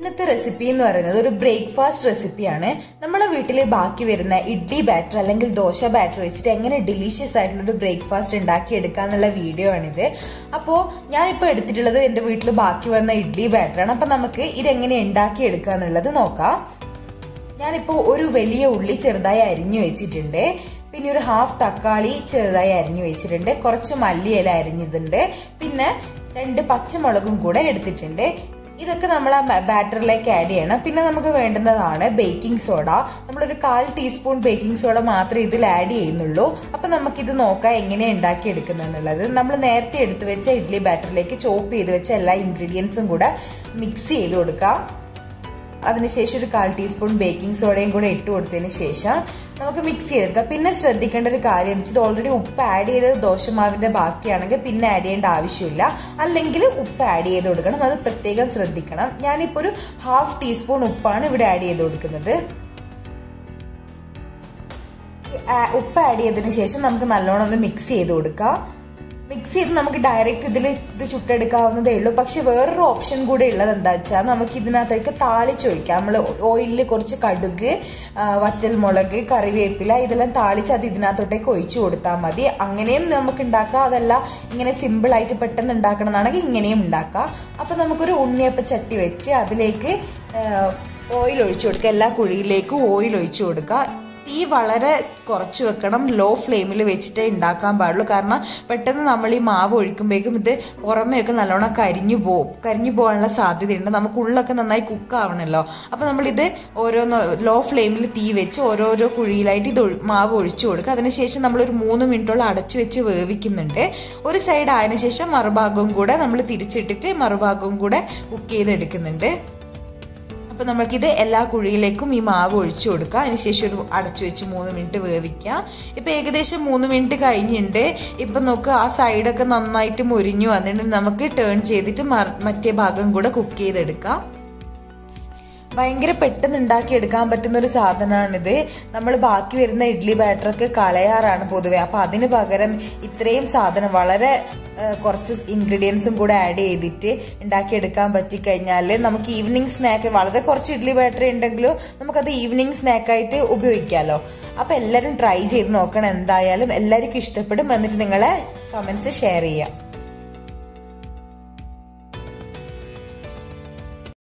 ഇന്നത്തെ റെസിപ്പി എന്ന് പറയുന്നത് ഒരു ബ്രേക്ക്ഫാസ്റ്റ് റെസിപ്പിയാണ് നമ്മളെ വീട്ടിൽ ബാക്കി വരുന്ന ഇഡ്ഡലി ബാറ്റർ അല്ലെങ്കിൽ ദോശ ബാറ്റർ വെച്ചിട്ട് എങ്ങനെ ഡിലീഷ്യസ് ആയിട്ടുള്ള ഒരു ബ്രേക്ക്ഫാസ്റ്റ് ഉണ്ടാക്കി എടുക്കാന്നുള്ള വീഡിയോ ആണിത് അപ്പോൾ ഞാനിപ്പോൾ എടുത്തിട്ടുള്ളത് എൻ്റെ വീട്ടിൽ ബാക്കി വന്ന ഇഡ്ഡലി ബാറ്ററാണ് അപ്പോൾ നമുക്ക് ഇതെങ്ങനെ ഉണ്ടാക്കി എടുക്കുക എന്നുള്ളത് നോക്കാം ഞാനിപ്പോൾ ഒരു വലിയ ഉള്ളി ചെറുതായി അരിഞ്ഞു വെച്ചിട്ടുണ്ട് പിന്നെ ഒരു ഹാഫ് തക്കാളി ചെറുതായി അരിഞ്ഞു വെച്ചിട്ടുണ്ട് കുറച്ച് മല്ലിയില അരിഞ്ഞിട്ടുണ്ട് പിന്നെ രണ്ട് പച്ചമുളകും കൂടെ എടുത്തിട്ടുണ്ട് ഇതൊക്കെ നമ്മൾ ആ ബാറ്ററിലേക്ക് ആഡ് ചെയ്യണം പിന്നെ നമുക്ക് വേണ്ടുന്നതാണ് ബേക്കിംഗ് സോഡ നമ്മളൊരു കാൽ ടീസ്പൂൺ ബേക്കിംഗ് സോഡ മാത്രമേ ഇതിൽ ആഡ് ചെയ്യുന്നുള്ളൂ അപ്പം നമുക്കിത് നോക്കാം എങ്ങനെ ഉണ്ടാക്കി എടുക്കുന്നതെന്നുള്ളത് നമ്മൾ നേരത്തെ എടുത്തു വെച്ച ഇഡ്ഡലി ബാറ്ററിലേക്ക് ചോപ്പ് ചെയ്ത് വെച്ച എല്ലാ ഇൻഗ്രീഡിയൻസും കൂടെ മിക്സ് ചെയ്ത് കൊടുക്കാം അതിനുശേഷം ഒരു കാൽ ടീസ്പൂൺ ബേക്കിംഗ് സോഡയും കൂടെ ഇട്ട് കൊടുത്തതിന് ശേഷം നമുക്ക് മിക്സ് ചെയ്തെടുക്കാം പിന്നെ ശ്രദ്ധിക്കേണ്ട ഒരു കാര്യം എന്ന് വെച്ചാൽ ഓൾറെഡി ഉപ്പ് ആഡ് ചെയ്തത് ദോശമാവിൻ്റെ ബാക്കിയാണെങ്കിൽ പിന്നെ ആഡ് ചെയ്യേണ്ട ആവശ്യമില്ല അല്ലെങ്കിൽ ഉപ്പ് ആഡ് ചെയ്ത് കൊടുക്കണം അത് പ്രത്യേകം ശ്രദ്ധിക്കണം ഞാനിപ്പോൾ ഒരു ഹാഫ് ടീസ്പൂൺ ഉപ്പാണ് ഇവിടെ ആഡ് ചെയ്ത് കൊടുക്കുന്നത് ഉപ്പ് ആഡ് ചെയ്തതിന് ശേഷം നമുക്ക് നല്ലോണം ഒന്ന് മിക്സ് ചെയ്ത് കൊടുക്കാം മിക്സ് ചെയ്ത് നമുക്ക് ഡയറക്റ്റ് ഇതിൽ ഇത് ചുട്ടെടുക്കാവുന്നതേ ഉള്ളൂ പക്ഷെ വേറൊരു ഓപ്ഷൻ കൂടെ ഉള്ളത് എന്താ വെച്ചാൽ നമുക്ക് ഇതിനകത്തേക്ക് താളിച്ചൊഴിക്കാം നമ്മൾ ഓയിലിൽ കുറച്ച് കടുക് വറ്റൽ മുളക് കറിവേപ്പില ഇതെല്ലാം താളിച്ച് അത് ഇതിനകത്തോട്ടേക്ക് ഒഴിച്ചു കൊടുത്താൽ മതി അങ്ങനെയും നമുക്ക് ഉണ്ടാക്കാം അതല്ല ഇങ്ങനെ സിമ്പിളായിട്ട് പെട്ടെന്ന് ഉണ്ടാക്കണം എന്നാണെങ്കിൽ ഇങ്ങനെയും ഉണ്ടാക്കാം അപ്പം നമുക്കൊരു ഉണ്ണിയപ്പ ചട്ടി വെച്ച് അതിലേക്ക് ഓയിൽ ഒഴിച്ചു കൊടുക്കുക എല്ലാ കുഴിയിലേക്കും ഓയിൽ ഒഴിച്ചു കൊടുക്കുക തീ വളരെ കുറച്ച് വെക്കണം ലോ ഫ്ലെയിമിൽ വെച്ചിട്ടേ ഉണ്ടാക്കാൻ പാടുള്ളൂ കാരണം പെട്ടെന്ന് നമ്മൾ ഈ മാവ് ഒഴിക്കുമ്പോഴേക്കും ഇത് പുറമേയൊക്കെ നല്ലോണം കരിഞ്ഞു പോവും കരിഞ്ഞു പോകാനുള്ള സാധ്യതയുണ്ട് നമുക്ക് ഉള്ളൊക്കെ നന്നായി കുക്കാവണമല്ലോ അപ്പോൾ നമ്മളിത് ഓരോന്ന് ലോ ഫ്ലെയിമിൽ തീ വെച്ച് ഓരോരോ കുഴിയിലായിട്ട് ഇത് മാവ് ഒഴിച്ചു കൊടുക്കുക അതിനുശേഷം നമ്മളൊരു മൂന്ന് മിനിറ്റോളം അടച്ചു വെച്ച് വേവിക്കുന്നുണ്ട് ഒരു സൈഡ് ആയതിനു ശേഷം മറുഭാഗവും കൂടെ നമ്മൾ തിരിച്ചിട്ടിട്ട് മറുഭാഗവും കൂടെ കുക്ക് ചെയ്തെടുക്കുന്നുണ്ട് അപ്പോൾ നമുക്കിത് എല്ലാ കുഴിയിലേക്കും ഈ മാവ് ഒഴിച്ചു കൊടുക്കുക അതിനുശേഷം ഒരു അടച്ചു വെച്ച് മൂന്ന് മിനിറ്റ് വേവിക്കുക ഇപ്പോൾ ഏകദേശം മൂന്ന് മിനിറ്റ് കഴിഞ്ഞിട്ടുണ്ട് ഇപ്പം നോക്കുക ആ സൈഡൊക്കെ നന്നായിട്ട് മുരിഞ്ഞു വന്നിട്ട് നമുക്ക് ടേൺ ചെയ്തിട്ട് മറ്റേ ഭാഗം കൂടെ കുക്ക് ചെയ്തെടുക്കാം ഭയങ്കര പെട്ടെന്ന് ഉണ്ടാക്കി എടുക്കാൻ പറ്റുന്ന ഒരു സാധനമാണിത് നമ്മൾ ബാക്കി വരുന്ന ഇഡ്ഡലി ബാറ്ററൊക്കെ കളയാറാണ് പൊതുവെ അപ്പോൾ അതിന് പകരം ഇത്രയും സാധനം വളരെ കുറച്ച് ഇൻഗ്രീഡിയൻസും കൂടെ ആഡ് ചെയ്തിട്ട് ഉണ്ടാക്കിയെടുക്കാൻ പറ്റിക്കഴിഞ്ഞാൽ നമുക്ക് ഈവനിങ് സ്നാക്ക് വളരെ കുറച്ച് ഇഡ്ഡലി ബാറ്ററി ഉണ്ടെങ്കിലും നമുക്കത് ഈവനിങ് സ്നാക്കായിട്ട് ഉപയോഗിക്കാമല്ലോ അപ്പോൾ എല്ലാവരും ട്രൈ ചെയ്ത് നോക്കണം എന്തായാലും എല്ലാവർക്കും ഇഷ്ടപ്പെടും എന്നിട്ട് നിങ്ങളെ കമൻസ് ഷെയർ ചെയ്യാം